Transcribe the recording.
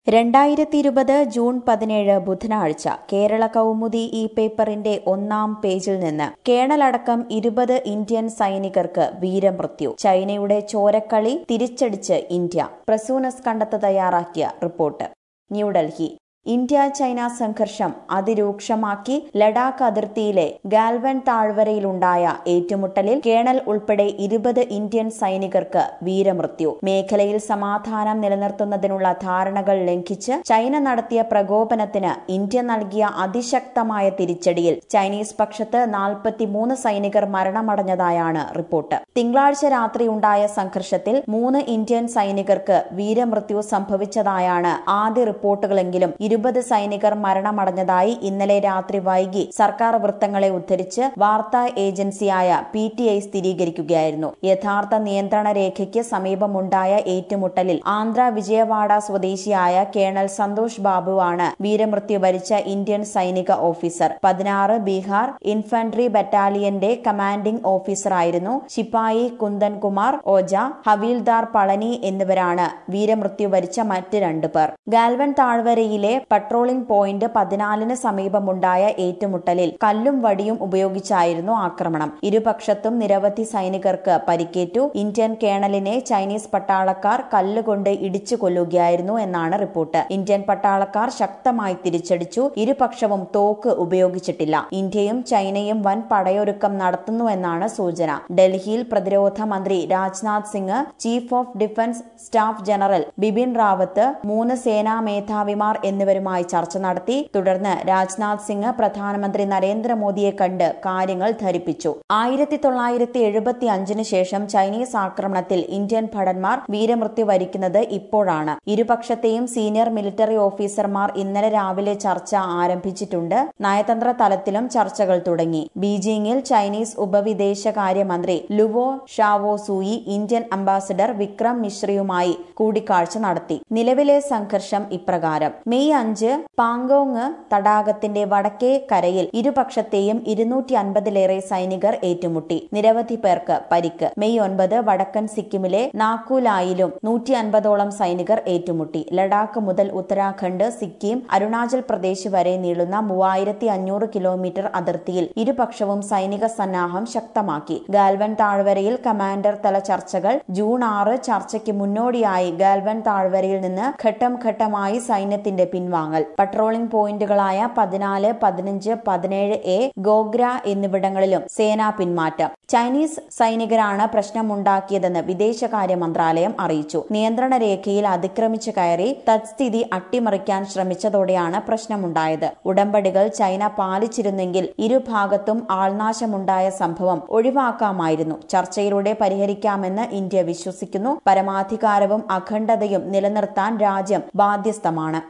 രണ്ടായിരത്തി ഇരുപത് ജൂൺ പതിനേഴ് ബുധനാഴ്ച കേരള കൗമുദി ഈ പേപ്പറിന്റെ ഒന്നാം പേജിൽ നിന്ന് കേണലടക്കം ഇരുപത് ഇന്ത്യൻ സൈനികർക്ക് വീരമൃത്യു ചൈനയുടെ ചോരക്കളി തിരിച്ചടിച്ച് ഇന്ത്യ പ്രസൂനസ് കണ്ടെത്ത് തയ്യാറാക്കിയ റിപ്പോർട്ട് ന്യൂഡൽഹി ഇന്ത്യ ചൈന സംഘർഷം അതിരൂക്ഷമാക്കി ലഡാക്ക് അതിർത്തിയിലെ ഗാൽവൻ താഴ്വരയിലുണ്ടായ ഏറ്റുമുട്ടലിൽ കേണൽ ഉൾപ്പെടെ ഇരുപത് ഇന്ത്യൻ സൈനികർക്ക് വീരമൃത്യു മേഖലയിൽ സമാധാനം നിലനിർത്തുന്നതിനുള്ള ധാരണകൾ ലംഘിച്ച് ചൈന നടത്തിയ പ്രകോപനത്തിന് ഇന്ത്യ നൽകിയ അതിശക്തമായ തിരിച്ചടിയിൽ ചൈനീസ് പക്ഷത്ത് നാൽപ്പത്തിമൂന്ന് സൈനികർ മരണമടഞ്ഞതായാണ് റിപ്പോർട്ട് തിങ്കളാഴ്ച രാത്രിയുണ്ടായ സംഘർഷത്തിൽ മൂന്ന് ഇന്ത്യൻ സൈനികർക്ക് വീരമൃത്യു സംഭവിച്ചതായാണ് ആദ്യ റിപ്പോർട്ടുകളെങ്കിലും ഇരുപത് സൈനികർ മരണമടഞ്ഞതായി ഇന്നലെ രാത്രി വൈകി സർക്കാർ വൃത്തങ്ങളെ ഉദ്ധരിച്ച് വാർത്താ ഏജൻസിയായ പി ടി ഐ സ്ഥിരീകരിക്കുകയായിരുന്നു യഥാർത്ഥ നിയന്ത്രണ രേഖയ്ക്ക് സമീപമുണ്ടായ ഏറ്റുമുട്ടലിൽ ആന്ധ്ര വിജയവാഡ സ്വദേശിയായ കേണൽ സന്തോഷ് ബാബുവാണ് വീരമൃത്യു വരിച്ച ഇന്ത്യൻ സൈനിക ഓഫീസർ പതിനാറ് ബീഹാർ ഇൻഫൻട്രി ബറ്റാലിയന്റെ കമാൻഡിംഗ് ഓഫീസറായിരുന്നു ശിപ്പായി കുന്ദൻ കുമാർ ഓജ ഹവീൽദാർ പളനി എന്നിവരാണ് വീരമൃത്യു വരിച്ച മറ്റ് രണ്ടു പേർ ഗാൽവൻ താഴ്വരയിലെ പട്രോളിംഗ് പോയിന്റ് പതിനാലിന് സമീപമുണ്ടായ ഏറ്റുമുട്ടലിൽ കല്ലും വടിയും ഉപയോഗിച്ചായിരുന്നു ആക്രമണം ഇരുപക്ഷത്തും നിരവധി സൈനികർക്ക് പരിക്കേറ്റു ഇന്ത്യൻ കേണലിനെ ചൈനീസ് പട്ടാളക്കാർ കല്ലുകൊണ്ട് ഇടിച്ചു കൊല്ലുകയായിരുന്നു എന്നാണ് റിപ്പോർട്ട് ഇന്ത്യൻ പട്ടാളക്കാർ ശക്തമായി തിരിച്ചടിച്ചു ഇരുപക്ഷവും തോക്ക് ഉപയോഗിച്ചിട്ടില്ല ഇന്ത്യയും ചൈനയും വൻ പടയൊരുക്കം നടത്തുന്നുവെന്നാണ് സൂചന ഡൽഹിയിൽ പ്രതിരോധ മന്ത്രി Rajnath Singh chief of defence staff general Bipin Rawat മൂന്ന് സേനാ മേധാവിമാർ എന്നിവരുമായി ചർച്ച നടത്തി തുടർന്ന് രാജ്നാഥ് സിംഗ് പ്രധാനമന്ത്രി നരേന്ദ്രമോദിയെ കണ്ട് കാര്യങ്ങൾ ധരിപ്പിച്ചു ആയിരത്തി തൊള്ളായിരത്തി എഴുപത്തി അഞ്ചിന് ശേഷം ചൈനീസ് ആക്രമണത്തിൽ ഇന്ത്യൻ ഭടന്മാർ വീരമൃത്യു വരിക്കുന്നത് ഇപ്പോഴാണ് ഇരുപക്ഷത്തെയും സീനിയർ മിലിറ്ററി ഓഫീസർമാർ ഇന്നലെ രാവിലെ ചർച്ച ആരംഭിച്ചിട്ടുണ്ട് നയതന്ത്ര തലത്തിലും ചർച്ചകൾ തുടങ്ങി ബീജിംഗിൽ ചൈനീസ് ഉപവിദേശകാര്യമന്ത്രി Luo Zhaohui Indian ambassador Vikram മിശ്രയുമായി കൂടിക്കാഴ്ച നടത്തി നിലവിലെ സംഘർഷം ഇപ്രകാരം മെയ് അഞ്ച് പാങ്കോങ് തടാകത്തിന്റെ വടക്കേ കരയിൽ ഇരുപക്ഷത്തെയും ഇരുന്നൂറ്റി അൻപതിലേറെ സൈനികർ ഏറ്റുമുട്ടി നിരവധി പേർക്ക് പരിക്ക് മെയ് ഒൻപത് വടക്കൻ സിക്കിമിലെ നാക്കുലായിലും നൂറ്റി അൻപതോളം സൈനികർ ഏറ്റുമുട്ടി ലഡാക്ക് മുതൽ ഉത്തരാഖണ്ഡ് സിക്കിം അരുണാചൽ പ്രദേശ് വരെ നീളുന്ന മൂവായിരത്തി അഞ്ഞൂറ് കിലോമീറ്റർ അതിർത്തിയിൽ ഇരുപക്ഷവും സൈനിക സന്നാഹം ശക്തമാക്കി ഗാൽവൻ താഴ്വരയിൽ കമാൻഡർ തല ചർച്ചകൾ ജൂൺ ആറ് ചർച്ചയ്ക്ക് മുന്നോടിയായി ഗാൽവൻ താഴ്വരയിൽ നിന്ന് ഘട്ടം ഘട്ടമായി സൈന്യത്തിന്റെ പിൻവാങ്ങൽ പട്രോളിംഗ് പോയിന്റുകളായ പതിനാല് പതിനഞ്ച് പതിനേഴ് എ ഗോഗ്ര എന്നിവിടങ്ങളിലും സേനാ പിന്മാറ്റം ചൈനീസ് സൈനികരാണ് പ്രശ്നമുണ്ടാക്കിയതെന്ന് വിദേശകാര്യ മന്ത്രാലയം അറിയിച്ചു നിയന്ത്രണ രേഖയിൽ അതിക്രമിച്ചു കയറി തത്സ്ഥിതി അട്ടിമറിക്കാൻ ശ്രമിച്ചതോടെയാണ് പ്രശ്നമുണ്ടായത് ഉടമ്പടികൾ ചൈന പാലിച്ചിരുന്നെങ്കിൽ ഇരുഭാഗത്തും ആൾനാശമുണ്ടായ സംഭവം ഒഴിവാക്കാമായിരുന്നു ചർച്ചയിലൂടെ പരിഹരിക്കാമെന്ന് ഇന്ത്യ വിശ്വസിക്കുന്നു പരമാധികാരവും അഖണ്ഡതയും നിലനിർത്താൻ രാജ്യം ബാധ്യസ്ഥമാണ്